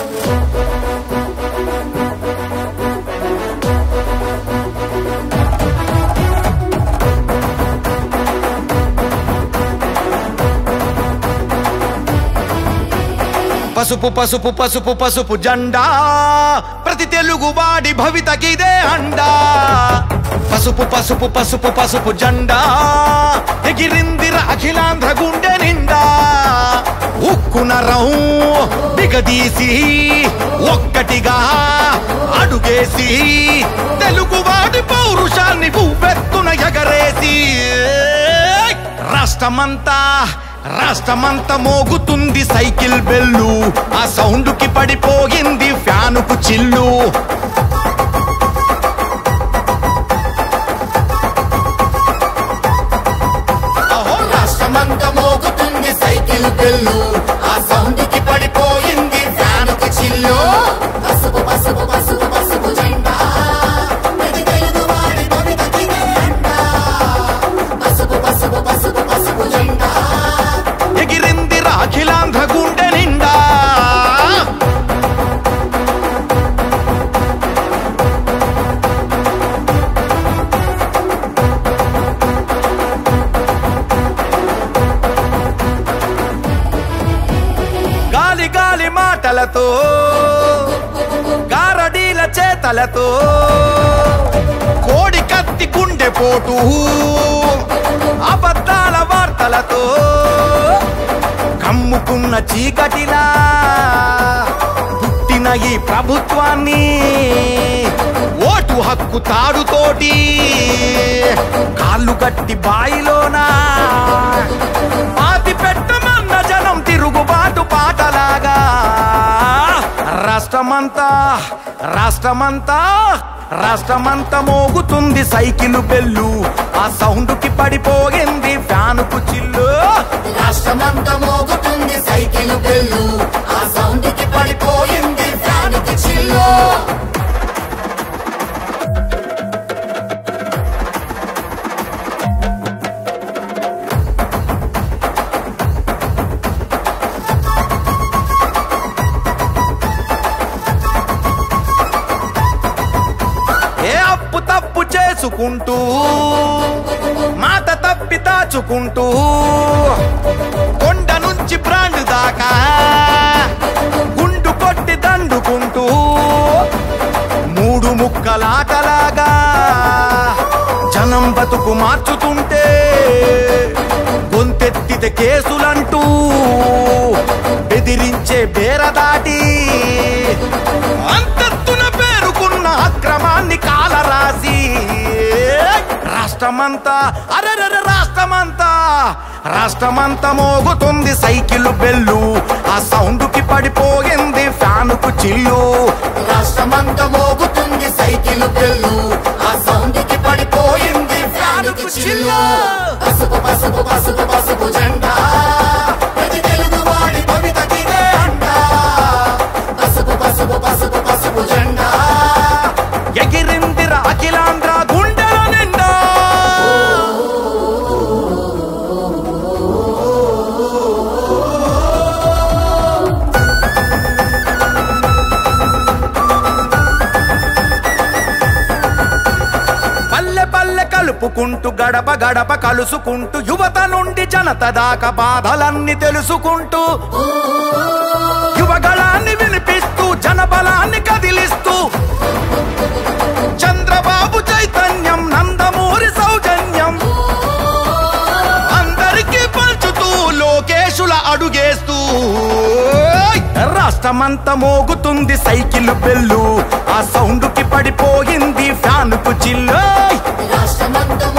పసుపు పసుపు పసుపు పసుపు జెండా ప్రతి తెలుగు వాడి భవితకిదే అండా పసుపు పసుపు పసుపు పసుపు జెండా ఎగిరిందిర అఖిలాంధ్ర గుండె నిండా ఉక్కు నరం బిగదీసి ఒక్కటిగా అడుగేసి తెలుగువాడి పౌరుషాన్ని పువ్వెత్తున ఎగరేసి రాష్ట్రమంతా రాష్ట్రమంతా మోగుతుంది సైకిల్ బెల్లు ఆ సౌండ్ కి పడిపోయింది ఫ్యానుకు చిల్లు అహో రాష్ట్రమంతా మోగుతుంది సైకిల్ బెల్లు ఆ సౌండ్ కి పడిపోయింది ఫ్యానుకు చిల్లు పసుపు పసుపు పసుపు పసుపు జెండా ప్రతి తెలుగు వాడి భవితకిదే అండా పసుపు పసుపు పసుపు పసుపు జెండా ఎగిరింది రాఖిలాంధ్ర గుండె నిండా గాలి గాలి మాటలతో గారడీల చేతలతో కోడి కత్తి గుండె పోటు అబద్ధాల వార్తలతో కమ్ముకున్న చీకటిలా పుట్టిన ఈ ప్రభుత్వాన్ని ఓటు హక్కు తాడుతోటి కాళ్ళు గట్టి బాయిలోనా పాతి పెట్టమన్న జనం తిరుగుబాటు పాటలాగా రాష్ట్రమంతా రాష్ట్రమంతా రాష్ట్రమంతా మోగుతుంది సైకిల్ బెల్లు ఆ సౌండ్ కి పడిపోయింది ఫ్యానుకు చిల్లు రాష్ట్రమంతా మోగుతుంది సైకిల్ బెల్లు ఆ సౌండ్ కి పడిపోయింది ఫ్యానుకు చిల్లు ఏ అప్పు తప్పు చేసుకుంటూ మాట తప్పి దాచుకుంటూ కొండ నుంచి బ్రాండ్ దాకా గుండు కొట్టి దండుకుంటూ మూడు ముక్కలాటలాగా జనం బతుకు మార్చుతుంటే గొంతెత్తితే కేసులంటూ బెదిరించే బేరదాటి అంతెత్తున పేరుకున్న అక్రమాన్ని కాలరాసి రాష్ట్రమంతా అరెరర రాష్ట్రమంతా రాష్ట్రమంతా మోగుతుంది సైకిల్ బెల్లు ఆ సౌండ్ కి పడిపోయింది ఫ్యానుకు చిల్లు రాష్ట్రమంతా మోగుతుంది సైకిల్ బెల్లు ఆ సౌండ్ కి పడిపోయింది ఫ్యానుకు చిల్లు పసుపు పసుపు పసుపు పసుపు జెండా ప్రతి తెలుగు వాడి భవితకిదే అండా పసుపు పసుపు పసుపు పసుపు జెండా ఎగిరిందిర అఖిలాంధ్ర గుండెల నిండా పల్లె పల్లె కలుపుకుంటూ గడప గడప కలుసుకుంటూ యువత నుండి జనత దాకా బాధలన్నీ తెలుసుకుంటూ యువగళాన్ని వినిపిస్తూ జనబలాన్ని కదిలిస్తూ చంద్రబాబు చైతన్యం నందమూరి సౌజన్యం అందరికీ పంచుతూ లోకేశుల అడుగేస్తూ రాష్ట్రమంతా మోగుతుంది సైకిల్ బెల్లు ఆ సౌండ్ కి పడిపోయింది ఫ్యానుకు చిల్లు రాష్ట్రమంతా